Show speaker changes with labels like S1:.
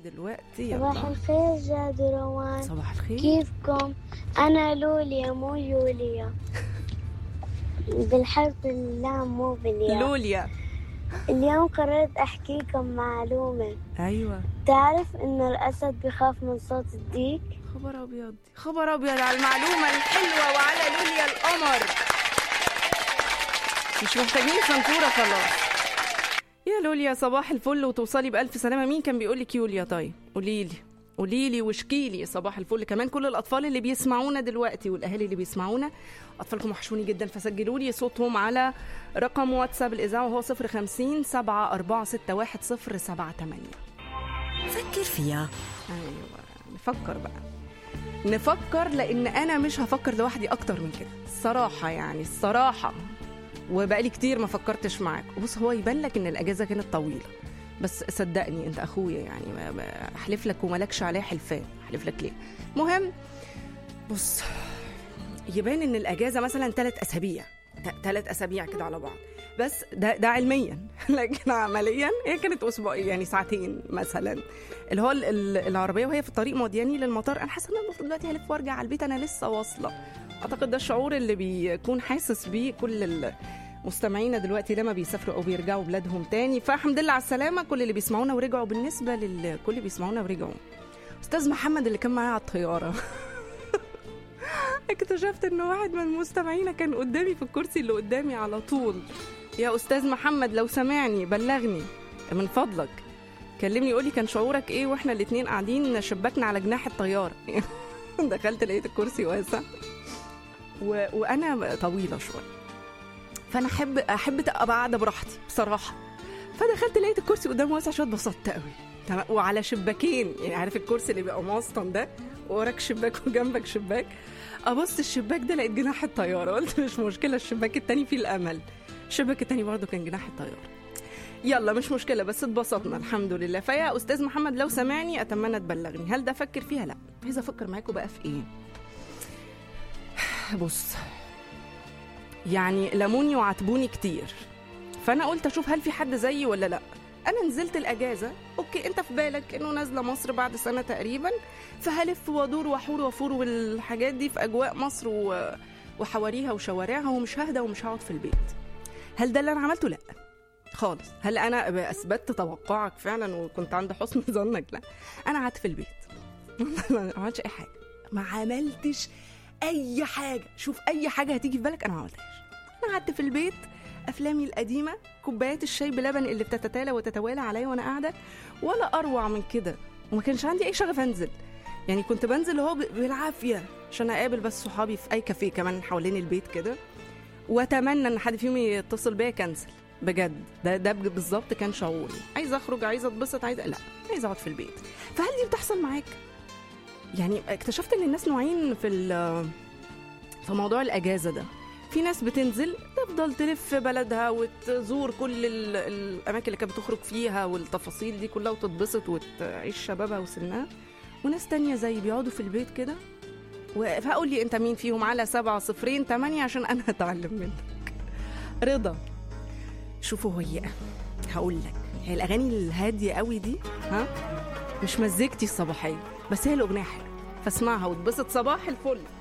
S1: دلوقتي
S2: صباح
S1: يلا
S2: الخير جاد وروان
S1: صباح الخير
S2: كيفكم؟ أنا لوليا مو يوليا بالحرف اللام مو بالياء
S1: لوليا
S2: اليوم قررت أحكي لكم معلومة
S1: ايوه
S2: تعرف إن الأسد بخاف من صوت الديك؟
S1: خبر ابيض خبر ابيض على المعلومه الحلوه وعلى لوليا القمر مش محتاجين سنتوره خلاص يا لوليا صباح الفل وتوصلي بألف سلامة مين كان بيقول لك يوليا طيب قولي لي قولي لي واشكي لي صباح الفل كمان كل الأطفال اللي بيسمعونا دلوقتي والأهالي اللي بيسمعونا أطفالكم وحشوني جدا فسجلوا لي صوتهم على رقم واتساب الإذاعة وهو 050 7461 078
S3: فكر فيها
S1: ايوه نفكر بقى نفكر لان انا مش هفكر لوحدي اكتر من كده الصراحه يعني الصراحه وبقالي كتير ما فكرتش معاك بص هو يبان لك ان الاجازه كانت طويله بس صدقني انت اخويا يعني ما- ما- احلف لك وملكش عليه حلفان احلف لك ليه مهم بص يبان ان الاجازه مثلا ثلاث اسابيع ثلاث اسابيع كده على بعض بس ده ده علميا لكن عمليا هي كانت اسبوع يعني ساعتين مثلا اللي هو ال- ال- العربيه وهي في الطريق مودياني للمطار انا حاسه ان انا المفروض دلوقتي هلف وارجع على البيت انا لسه واصله اعتقد ده الشعور اللي بيكون حاسس بيه كل ال- مستمعينا دلوقتي لما بيسافروا او بيرجعوا بلادهم تاني فالحمد لله على السلامه كل اللي بيسمعونا ورجعوا بالنسبه لكل اللي بيسمعونا ورجعوا استاذ محمد اللي كان معايا على الطياره اكتشفت ان واحد من مستمعينا كان قدامي في الكرسي اللي قدامي على طول يا استاذ محمد لو سمعني بلغني من فضلك كلمني يقول لي كان شعورك ايه واحنا الاتنين قاعدين شبكنا على جناح الطياره دخلت لقيت الكرسي واسع و... وانا طويله شويه فانا احب احب ابقى قاعده براحتي بصراحه فدخلت لقيت الكرسي قدامي واسع شويه اتبسطت قوي تمام وعلى شباكين يعني عارف الكرسي اللي بيبقى مسطن ده وراك شباك وجنبك شباك ابص الشباك ده لقيت جناح الطياره قلت مش مشكله الشباك التاني فيه الامل الشباك التاني برضه كان جناح الطياره يلا مش مشكله بس اتبسطنا الحمد لله فيا استاذ محمد لو سمعني اتمنى تبلغني هل ده افكر فيها لا عايزه افكر معاكم بقى في ايه بص يعني لموني وعاتبوني كتير فانا قلت اشوف هل في حد زيي ولا لا انا نزلت الاجازه اوكي انت في بالك انه نازله مصر بعد سنه تقريبا فهلف وادور واحور وافور والحاجات دي في اجواء مصر و... وحواريها وشوارعها ومش ههدى ومش هقعد في البيت هل ده اللي انا عملته لا خالص هل انا اثبتت توقعك فعلا وكنت عند حسن ظنك لا انا قعدت في البيت ما عملتش اي حاجه ما عملتش اي حاجه شوف اي حاجه هتيجي في بالك انا ما عملتهاش انا قعدت في البيت افلامي القديمه كوبايات الشاي بلبن اللي بتتتالى وتتوالى عليا وانا قاعده ولا اروع من كده وما كانش عندي اي شغف انزل يعني كنت بنزل هو بالعافيه عشان اقابل بس صحابي في اي كافيه كمان حوالين البيت كده واتمنى ان حد فيهم يتصل بيا كنسل بجد ده ده بالظبط كان شعوري عايزه اخرج عايزه اتبسط عايزه لا عايزه اقعد في البيت فهل دي بتحصل معاك يعني اكتشفت ان الناس نوعين في ال- في موضوع الاجازه ده في ناس بتنزل تفضل تلف في بلدها وتزور كل ال- الاماكن اللي كانت بتخرج فيها والتفاصيل دي كلها وتتبسط وتعيش شبابها وسنها وناس تانية زي بيقعدوا في البيت كده و- فقول لي انت مين فيهم على سبعة صفرين تمانية عشان انا هتعلم منك رضا شوفوا هي هقول لك هي الاغاني الهاديه قوي دي ها مش مزيكتي الصباحيه بس هي الاغنيه حلوه فاسمعها واتبسط صباح الفل